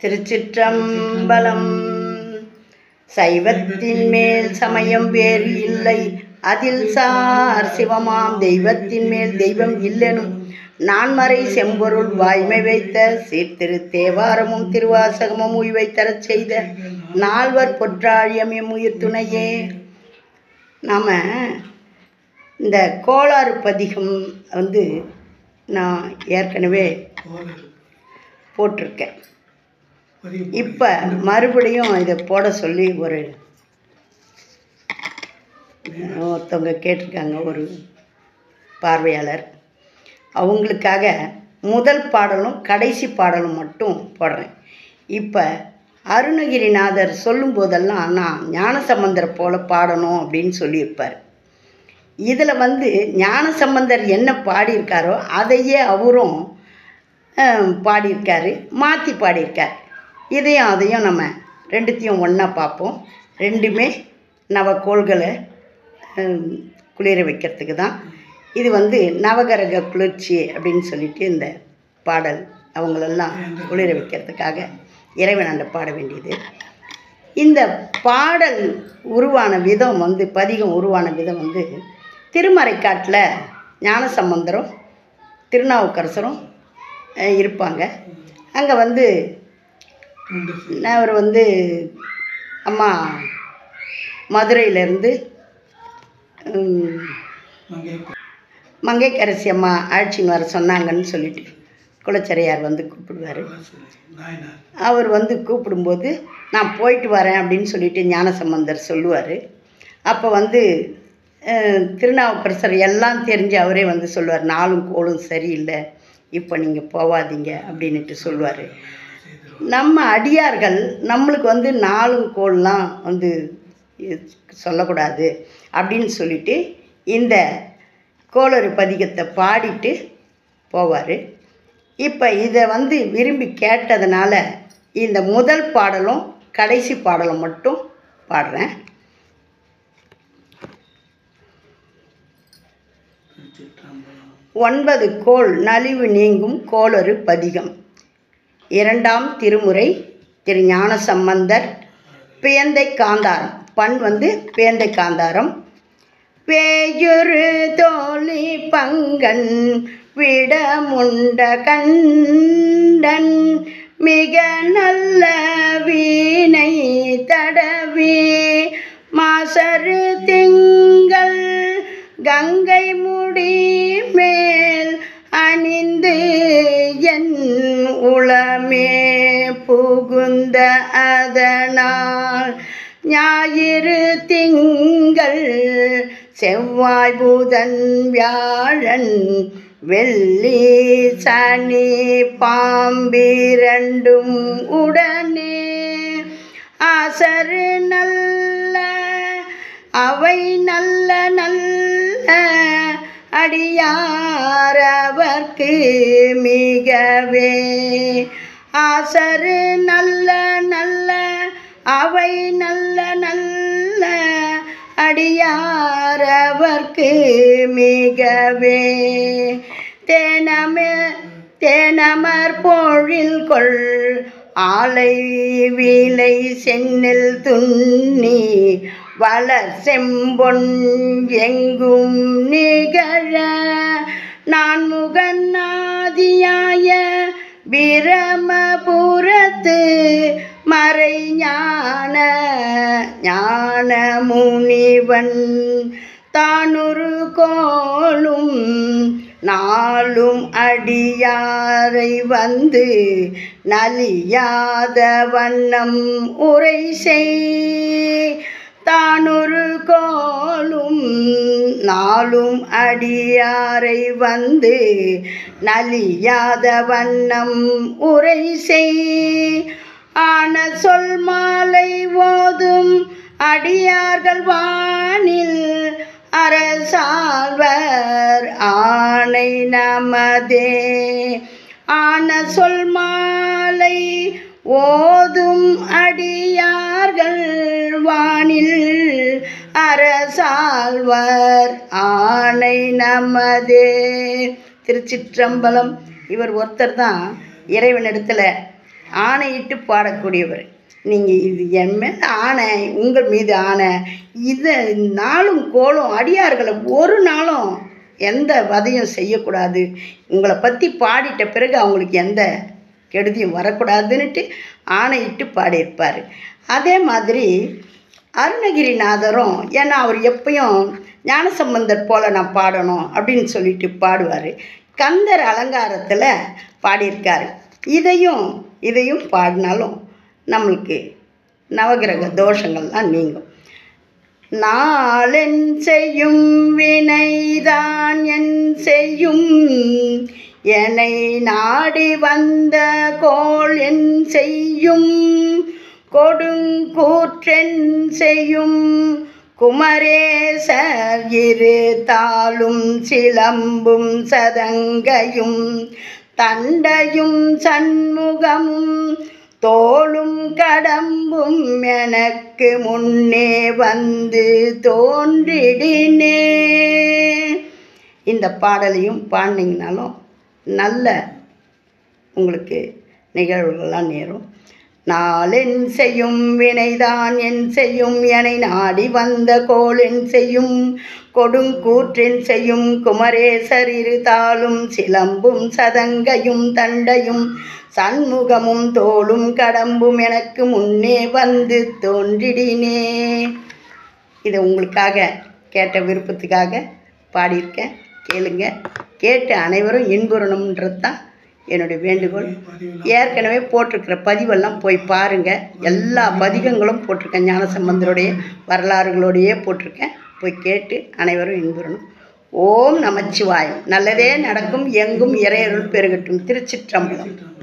திருச்சிற்றம்பலம் சைவத்தின் மேல் சமயம் வேறு இல்லை அதில் சார் சிவமாம் தெய்வத்தின் மேல் தெய்வம் இல்லெனும் நான்மறை செம்பொருள் வாய்மை வைத்த சீர்திரு தேவாரமும் திருவாசகமும் உய்வை தரச் செய்த நால்வர் பொற்றாழியம் எம் உயிர் துணையே நாம் இந்த கோளாறு பதிகம் வந்து நான் ஏற்கனவே போட்டிருக்கேன் இப்போ மறுபடியும் இதை போட சொல்லி ஒரு ஒருத்தவங்க கேட்டிருக்காங்க ஒரு பார்வையாளர் அவங்களுக்காக முதல் பாடலும் கடைசி பாடலும் மட்டும் போடுறேன் இப்போ அருணகிரிநாதர் சொல்லும்போதெல்லாம் நான் ஞானசம்பந்தரை போல பாடணும் அப்படின்னு சொல்லியிருப்பார் இதில் வந்து ஞானசம்பந்தர் என்ன பாடியிருக்காரோ அதையே அவரும் அஹ், பாடியிருக்காரு மாற்றி பாடியிருக்கார் இதையும் அதையும் நம்ம ரெண்டுத்தையும் ஒன்றா பார்ப்போம் ரெண்டுமே நவக்கோள்களை ஹம், குளிர வைக்கிறதுக்கு தான் இது வந்து நவகரக குளிர்ச்சி அப்படின்னு சொல்லிட்டு இந்த பாடல் அவங்களெல்லாம் குளிர வைக்கிறதுக்காக இறைவனாண்ட பாட வேண்டியது இந்த பாடல் உருவான விதம் வந்து பதிகம் உருவான விதம் வந்து திருமறைக்காட்டில் ஞானசம்பந்தரும் திருநாவுக்கரசரும் அஹ், இருப்பாங்க அங்கே வந்து அவர் வந்து அம்மா மதுரையிலேருந்து மங்கைக்கரசி அம்மா அழைச்சின்னு வர சொன்னாங்கன்னு சொல்லிட்டு குலச்சரையார் வந்து கூப்பிடுவார் அவர் வந்து கூப்பிடும்போது நான் போயிட்டு வரேன் அப்படின்னு சொல்லிட்டு ஞானசம்பந்தர் சொல்லுவார் அப்போ வந்து அஹ், திருநாவுக்கரசர் எல்லாம் தெரிஞ்சு அவரே வந்து சொல்லுவார் நாளும் கோளும் சரியில்லை இப்போ நீங்கள் போவாதீங்க அப்படின்ட்டு சொல்லுவார் நம்ம அடியார்கள் நம்மளுக்கு வந்து நாளும் கோல்லாம் வந்து இது சொல்லக்கூடாது அப்படின்னு சொல்லிட்டு இந்த கோளறு பதிகத்தை பாடிட்டு போவார் இப்போ இதை வந்து விரும்பி கேட்டதுனால இந்த முதல் பாடலும் கடைசி பாடலும் மட்டும் பாடுறேன் ஒன்பது கோள் நலிவு நீங்கும் கோளறு பதிகம் இரண்டாம் திருமுறை திரு ஞானசம்பந்தர் பேந்தை காந்தாரம் பண் வந்து பேந்தை காந்தாரம் பேயுரு தோழி பங்கன் விடமுண்ட கண்டன் மிக நல்ல வீணை தடவி மாசரு திங்கள் கங்கை முடி மேல் அணிந்து என் உளமே புகுந்த அதனால் ஞாயிறு திங்கள் செவ்வாய் புதன் வியாழன் வெள்ளி சனி பாம்பிரண்டும் உடனே ஆசரு நல்ல அவை நல்ல நல்ல அடியாரவர்க்கு மிகவே ஆசரு நல்ல நல்ல அவை நல்ல நல்ல அடியாரவர்க்கு மிகவே தேனமே தேனமர் பொழில் கொள் ஆலை வீலை சென்னில் துண்ணி வளர் செம்பொன் எங்கும் நிகழ நான் முகநாதியாய பிரமபுரத்து மறை ஞான ஞான முனிவன் தானொரு கோளும் நாளும் அடியாரை வந்து நலியாத வண்ணம் உரை செய் தானொரு கோளும் நாளும் அடியாரை வந்து நலியாத வண்ணம் உரை செய் ஆன சொல் மாலை ஓதும் அடியார்கள் வானில் அரசாழ்வர் ஆணை நமதே ஆன சொல் மாலை ஓதும் அடியார்கள் வானில் அரசாழ்வர் ஆணை நமதே திருச்சிற்றம்பலம் இவர் ஒருத்தர் தான் இறைவனிடத்தில் ஆணையிட்டு பாடக்கூடியவர் நீங்கள் இது என் மேலே ஆணை உங்கள் மீது ஆணை இதை நாளும் கோலும் அடியார்களை ஒரு நாளும் எந்த வதையும் செய்யக்கூடாது உங்களை பற்றி பாடிட்ட பிறகு அவங்களுக்கு எந்த கெடுதியும் வரக்கூடாதுன்னுட்டு ஆணையிட்டு பாடியிருப்பார் அதே மாதிரி அருணகிரிநாதரும் ஏன்னா அவர் எப்பயும் ஞானசம்பந்தர் போல நான் பாடணும் அப்படின்னு சொல்லிட்டு பாடுவார் கந்தர் அலங்காரத்தில் பாடியிருக்காரு இதையும் இதையும் பாடினாலும் நம்மளுக்கு நவகிரக தோஷங்கள்லாம் நீங்கும் நாளென் செய்யும் வினைதான் என் செய்யும் என்னை நாடி வந்த கோள் என் செய்யும் கொடுங்கூற்றென் செய்யும் குமரேசர் இரு தாளும் சிலம்பும் சதங்கையும் தண்டையும் சண்முகமும் தோளும் கடம்பும் எனக்கு முன்னே வந்து தோன்றிடினே இந்த பாடலையும் பாடினீங்கனாலும் நல்ல உங்களுக்கு நிகழ்வுகள்லாம் நேரும் நாளென் செய்யும் வினைதான் என் செய்யும் எனை நாடி வந்த கோளென் செய்யும் கொடுங்கூற்றின் செய்யும் குமரேசர் இரு தாளும் சிலம்பும் சதங்கையும் தண்டையும் சண்முகமும் தோளும் கடம்பும் எனக்கு முன்னே வந்து தோன்றிடினே இதை உங்களுக்காக கேட்ட விருப்பத்துக்காக பாடியிருக்கேன் கேளுங்க கேட்டு அனைவரும் இன்புறணுன்றது தான் என்னுடைய வேண்டுகோள் ஏற்கனவே போட்டிருக்கிற பதிவெல்லாம் போய் பாருங்கள் எல்லா பதிகங்களும் போட்டிருக்கேன் ஞானசம்பந்தருடைய வரலாறுகளோடையே போட்டிருக்கேன் போய் கேட்டு அனைவரும் இன்புறணும் ஓம் நமச்சிவாயம் நல்லதே நடக்கும் எங்கும் இறையருள் பெருகட்டும் திருச்சிற்றம்பலம்